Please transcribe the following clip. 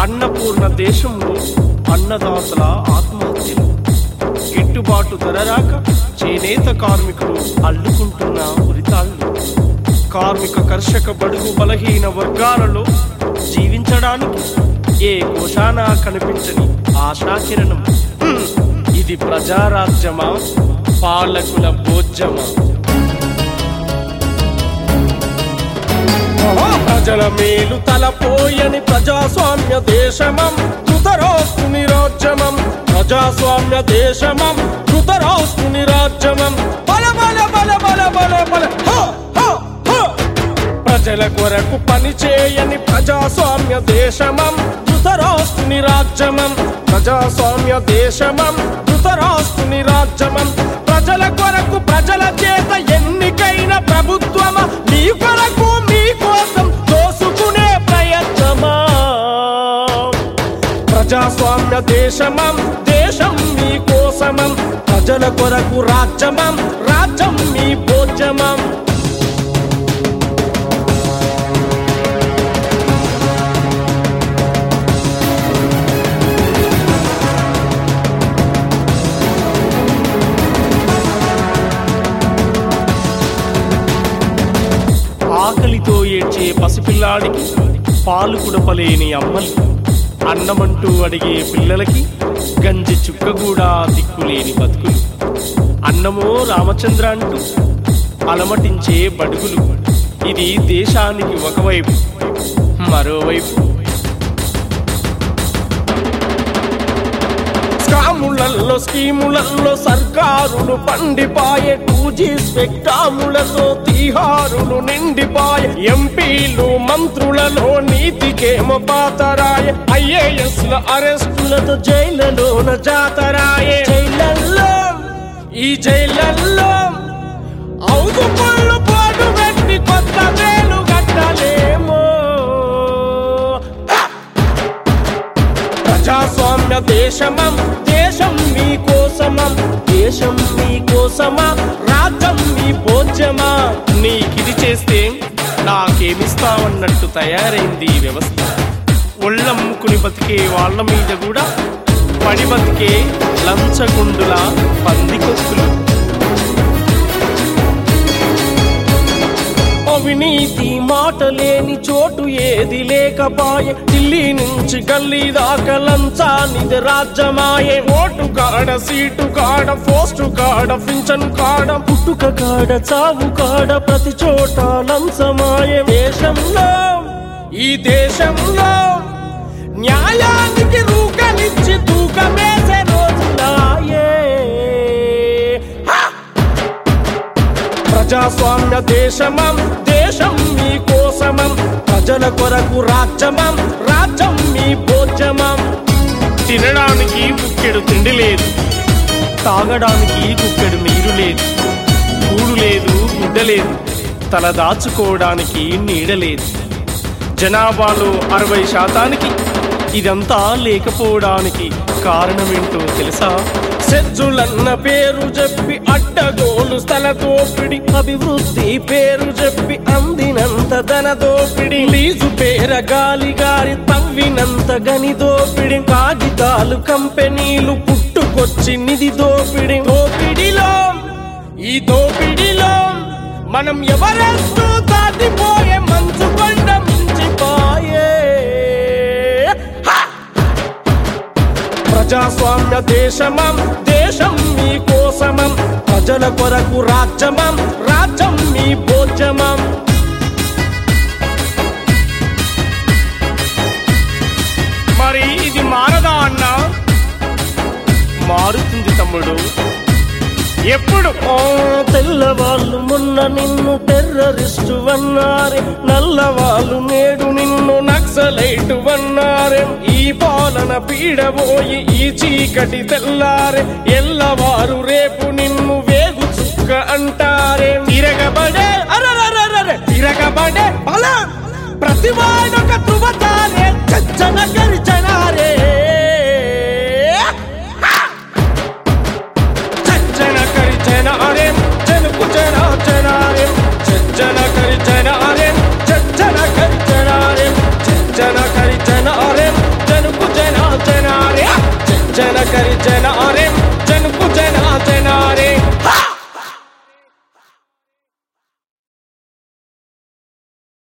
అన్నపూర్ణ దేశంలో అన్నదాతల ఆత్మహత్యలు గిట్టుబాటు ధర రాక చేనేత కార్మికులు అల్లుకుంటున్న ఉరితాళ్ళు కార్మిక కర్షక బడుగు బలహీన వర్గాలలో జీవించడానికి ఏ కోశాన కనిపించని ఆశాకిరణం హ్మ్. ఇది ప్రజారాజ్యమా పాలకుల భోజ్యమా ప్రజల మేలు తలపోయని ప్రజాస్వామ్య దేశమం ధృతరాష్ట్రు నిరాజ్యమం ప్రజాస్వామ్య దేశమం ధృతరాష్ట్రు నిరాజ్యమం బల బల బల బల బల బల హ, హ, హ. ప్రజల కొరకు పని చేయని ప్రజాస్వామ్య దేశమం ధృతరాష్ట్రు నిరాజ్యమం ప్రజాస్వామ్య దేశమం ధృతరాష్ట్రు నిరాజ్యమం ప్రజల కొరకు ప్రజల చేత ఎన్నికైన ప్రభుత్వమా మీ కొరకు మీ కోసం దోసుకునే ప్రయత్నమా ప్రజాస్వామ్య దేశమం దేశం మీ కోసమం ప్రజల కొరకు రాజ్యమం రాజ్యం మీ భోజ్యమం ఆకలితో ఏడ్చే పసిపిల్లాడికి పాలు కుడపలేని అమ్మలు అన్నమంటూ అడిగే పిల్లలకి గంజి చుక్క కూడా దిక్కులేని బతుకులు అన్నమో రామచంద్ర అంటూ అలమటించే బడుగులు ఇది దేశానికి ఒకవైపు మరోవైపు స్కాములలో స్కీములలో సర్కారులు పండిపాయే టూ జీ స్పెక్టాములతో తీహారులు నిండిపాయ ఎంపీలు మంత్రులలో నీతికేమో పాతరాయ ఐఏఎస్ ల అరెస్టులతో జైళ్ళలోన జాతరాయే జైళ్ళల్లో ఈ జైళ్ళల్లో అవుదు పళ్ళు పాటు పెట్టి కొత్త వేలు కట్టలేమో ప్రజాస్వామ్య దేశమం దేశం మీ కోసమం దేశం మీ కోసమా రాజ్యం మీ భోజ్యమా నీకిది చేస్తే నాకేమిస్తావన్నట్టు తయారైంది ఈ వ్యవస్థ ఒళ్ళమ్ముకుని బతికే వాళ్ళ మీద కూడా పడి బతికే లంచగుండుల పందికొక్కులు అవినీతి మాట లేని చోటు ఏది లేకపాయే ఢిల్లీ నుంచి గల్లీ దాకా లంచానిది రాజ్యమాయే ఓటు కాడ సీటు కాడ పోస్టు కాడ పింఛన్ కాడ పుట్టుక కాడ చావు కాడ ప్రతి చోట లంచమాయే దేశంలో ఈ దేశంలో న్యాయానికి రూకనిచ్చి తూకమేసే రోజులాయే హా! ప్రజాస్వామ్య దేశమం దేశం మీ కోసమం ప్రజల కొరకు రాజ్యమం రాజ్యం మీ భోజ్యమం తినడానికి కుక్కెడు తిండి లేదు తాగడానికి కుక్కెడు నీరు లేదు కూడు లేదు గుడ్డ లేదు తల దాచుకోవడానికి నీడ లేదు జనాభాలో అరవై శాతానికి ఇదంతా లేకపోవడానికి కారణమేంటో తెలుసా సెజ్జులన్న పేరు చెప్పి అడ్డగోలు స్థల దోపిడి అభివృద్ధి పేరు చెప్పి అందినంత ధన దోపిడి లీజు పేర గాలి గారి తవ్వినంత గని దోపిడి కాగితాలు కంపెనీలు పుట్టుకొచ్చి నిధి దోపిడి దోపిడిలో ఈ దోపిడిలో మనం ఎవరెస్తూ దాటిపోయే మంచు కొండ మించిపోయే హా! ప్రజాస్వామ్య దేశమం దేశం మీ కోసమం ప్రజల కొరకు రాజ్యమం రాజ్యం మీ భోజ్యమం మరి ఇది మారదా అన్నా మారుతుంది తమ్ముడు ఎప్పుడు ఓ తెల్లవాళ్ళు మొన్న నిన్ను టెర్రరిస్టు అన్నారే నల్లవాళ్ళు నేడు నిన్ను నక్సలైటు అన్నారే ఈ పాలన పీడబోయి ఈ చీకటి తెల్లారే ఎల్లవారు రేపు నిన్ను వేగు చుక్క అంటారే తిరగబడే అరరరరరే తిరగబడే బల ప్రతివాడొక ధృవతారే చచ్చనగర